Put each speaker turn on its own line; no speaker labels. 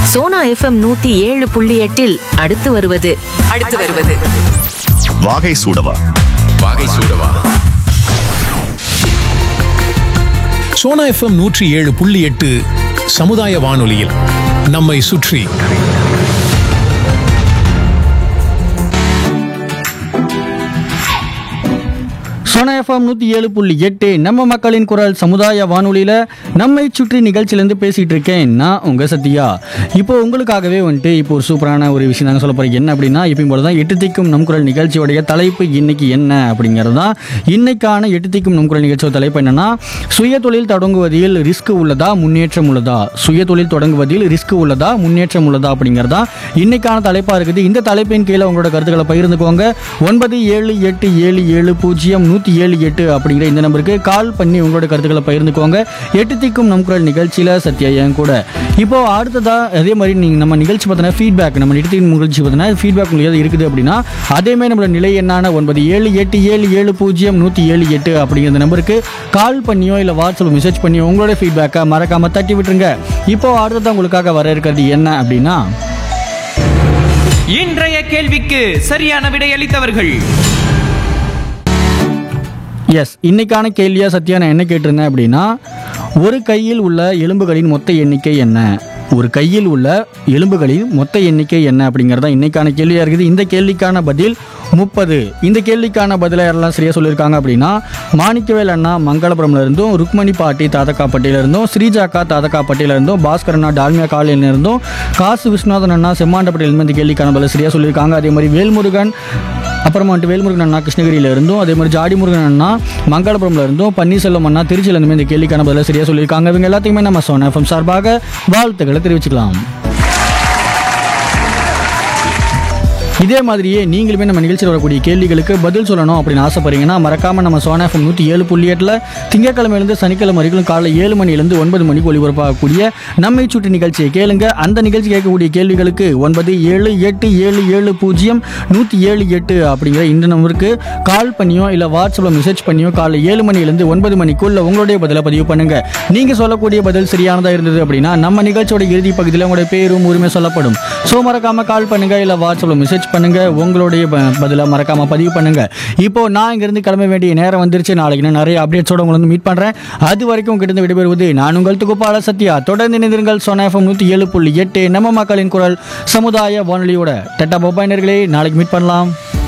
Sona FM நூத்தி ஏழு புள்ளி எட்டில் அடுத்து வருவது அடுத்து வருவது
வாகை சூடவா
வாகை சூடவா
சோனா எஃப்எம் நூற்றி ஏழு புள்ளி எட்டு சமுதாய வானொலியில் நம்மை சுற்றி
சோனா எஃப்எம் நூற்றி ஏழு புள்ளி எட்டு நம்ம மக்களின் குரல் சமுதாய வானொலியில் நம்மை சுற்றி நிகழ்ச்சியிலேருந்து பேசிகிட்டு இருக்கேன் நான் உங்கள் சத்யா இப்போ உங்களுக்காகவே வந்துட்டு இப்போ ஒரு சூப்பரான ஒரு விஷயம் நாங்கள் சொல்ல போகிறோம் என்ன அப்படின்னா எப்பயும் போல தான் எட்டு திக்கும் நம் குரல் நிகழ்ச்சியோடைய தலைப்பு இன்னைக்கு என்ன அப்படிங்கிறது தான் இன்னைக்கான எட்டு திக்கும் நம் குரல் நிகழ்ச்சியோட தலைப்பு என்னன்னா சுய தொழில் தொடங்குவதில் ரிஸ்க் உள்ளதா முன்னேற்றம் உள்ளதா சுய தொழில் தொடங்குவதில் ரிஸ்க் உள்ளதா முன்னேற்றம் உள்ளதா அப்படிங்கிறதா இன்னைக்கான தலைப்பாக இருக்குது இந்த தலைப்பின் கீழே உங்களோட கருத்துக்களை பகிர்ந்துக்கோங்க ஒன்பது ஏழு எட்டு ஏழு ஏழு பூஜ்ஜியம் நூற்றி ஏழு எட்டு அப்படிங்கிற இந்த நம்பருக்கு கால் பண்ணி உங்களோட கருத்துக்களை பகிர்ந்துக்கோங்க எட்டு திக்கும் நம் குரல் நிகழ்ச்சியில் சத்யா என் கூட இப்போ அடுத்ததா அதே மாதிரி நீங்கள் நம்ம நிகழ்ச்சி பார்த்தீங்கன்னா ஃபீட்பேக் நம்ம எட்டு திக்கும் நிகழ்ச்சி பார்த்தீங்கன்னா ஃபீட்பேக் உங்களுக்கு ஏதாவது இருக்குது அப்படின்னா அதேமாதிரி நம்மளோட நிலை என்னான ஒன்பது ஏழு எட்டு ஏழு ஏழு பூஜ்ஜியம் நூற்றி ஏழு எட்டு அப்படிங்கிற இந்த நம்பருக்கு கால் பண்ணியோ இல்லை வாட்ஸ்அப்பில் மெசேஜ் பண்ணியோ உங்களோட ஃபீட்பேக்கை மறக்காமல் தட்டி விட்டுருங்க இப்போ அடுத்ததான் உங்களுக்காக வர இருக்கிறது என்ன அப்படின்னா
இன்றைய கேள்விக்கு சரியான விடையளித்தவர்கள்
எஸ் இன்னைக்கான கேள்வியா சத்யா நான் என்ன கேட்டிருந்தேன் அப்படின்னா ஒரு கையில் உள்ள எலும்புகளின் மொத்த எண்ணிக்கை என்ன ஒரு கையில் உள்ள எலும்புகளின் மொத்த எண்ணிக்கை என்ன அப்படிங்கிறதா இன்னைக்கான கேள்வியாக இருக்குது இந்த கேள்விக்கான பதில் முப்பது இந்த கேள்விக்கான பதிலை யாரெல்லாம் சரியாக சொல்லியிருக்காங்க அப்படின்னா மாணிக்கவேல் அண்ணா மங்களபுரம்ல இருந்தும் ருக்மணி பாட்டி தாதக்காப்பட்டியில இருந்தும் ஸ்ரீஜாக்கா தாதக்காப்பட்டியில இருந்தும் பாஸ்கர் அண்ணா டால்மியா காலையில இருந்தும் காசு விஸ்வநாதன் அண்ணா செம்மாண்டப்பட்டியில இருந்து இந்த கேள்விக்கான பதில் சரியாக சொல்லியிருக்காங்க அதே மாதிரி வேல்முருகன் அப்புறமா வந்துட்டு வேல்முருகன் அண்ணா கிருஷ்ணகிரியில இருந்தும் அதே மாதிரி ஜாடி முருகன் அண்ணா மங்களபுரம்ல இருந்தும் பன்னீர்செல்வம் அண்ணா திருச்சியில இருந்துமே இந்த கேள்விக்கான பதில சரியா சொல்லியிருக்காங்க இவங்க எல்லாத்தையுமே நம்ம சோனா எஃப்எம் சார்பாக வாழ்த்துக்களை தெரிவிச்சுக்கலாம் இதே மாதிரியே நீங்களுமே நம்ம நிகழ்ச்சியில் வரக்கூடிய கேள்விகளுக்கு பதில் சொல்லணும் அப்படின்னு ஆசைப்படுறீங்கன்னா மறக்காம நம்ம சோனா எஃப்எம் நூற்றி ஏழு புள்ளி எட்டில் திங்கக்கிழமையிலேருந்து சனிக்கிழமை வரைக்கும் காலைல ஏழு மணிலேருந்து ஒன்பது மணிக்கு ஒளிபரப்பாகக்கூடிய நம்மை சுற்றி நிகழ்ச்சியை கேளுங்க அந்த நிகழ்ச்சி கேட்கக்கூடிய கேள்விகளுக்கு ஒன்பது ஏழு எட்டு ஏழு ஏழு பூஜ்ஜியம் நூற்றி ஏழு எட்டு அப்படிங்கிற இந்த நம்பருக்கு கால் பண்ணியோ இல்லை வாட்ஸ்அப்பில் மெசேஜ் பண்ணியோ காலைல ஏழு மணிலேருந்து ஒன்பது மணிக்குள்ள உங்களுடைய பதிலை பதிவு பண்ணுங்க நீங்க சொல்லக்கூடிய பதில் சரியானதா இருந்தது அப்படின்னா நம்ம நிகழ்ச்சியோட இறுதி பகுதியில் உங்களுடைய பேரும் உரிமை சொல்லப்படும் ஸோ மறக்காம கால் பண்ணுங்க இல்லை வாட்ஸ்அப்பில் மெசேஜ் பண்ணுங்க உங்களுடைய ப- பதிலை மறக்காம பதிவு பண்ணுங்க இப்போ நான் இங்கிருந்து கிளம்ப வேண்டிய நேரம் வந்துருச்சு நாளைக்கு நான் நிறைய அப்டேட்ஸோட உங்களை வந்து மீட் பண்றேன் அது வரைக்கும் உங்ககிட்ட விடைபெறுவது நான் உங்கள் துகுப்பாள சத்யா தொடர்ந்து இணைந்திருங்கள் சோனா எஃப்எம் நூற்றி ஏழு புள்ளி எட்டு நம்ம மக்களின் குரல் சமுதாய வானொலியோட டட்டா பொப்பாயினர்களே நாளைக்கு மீட் பண்ணலாம்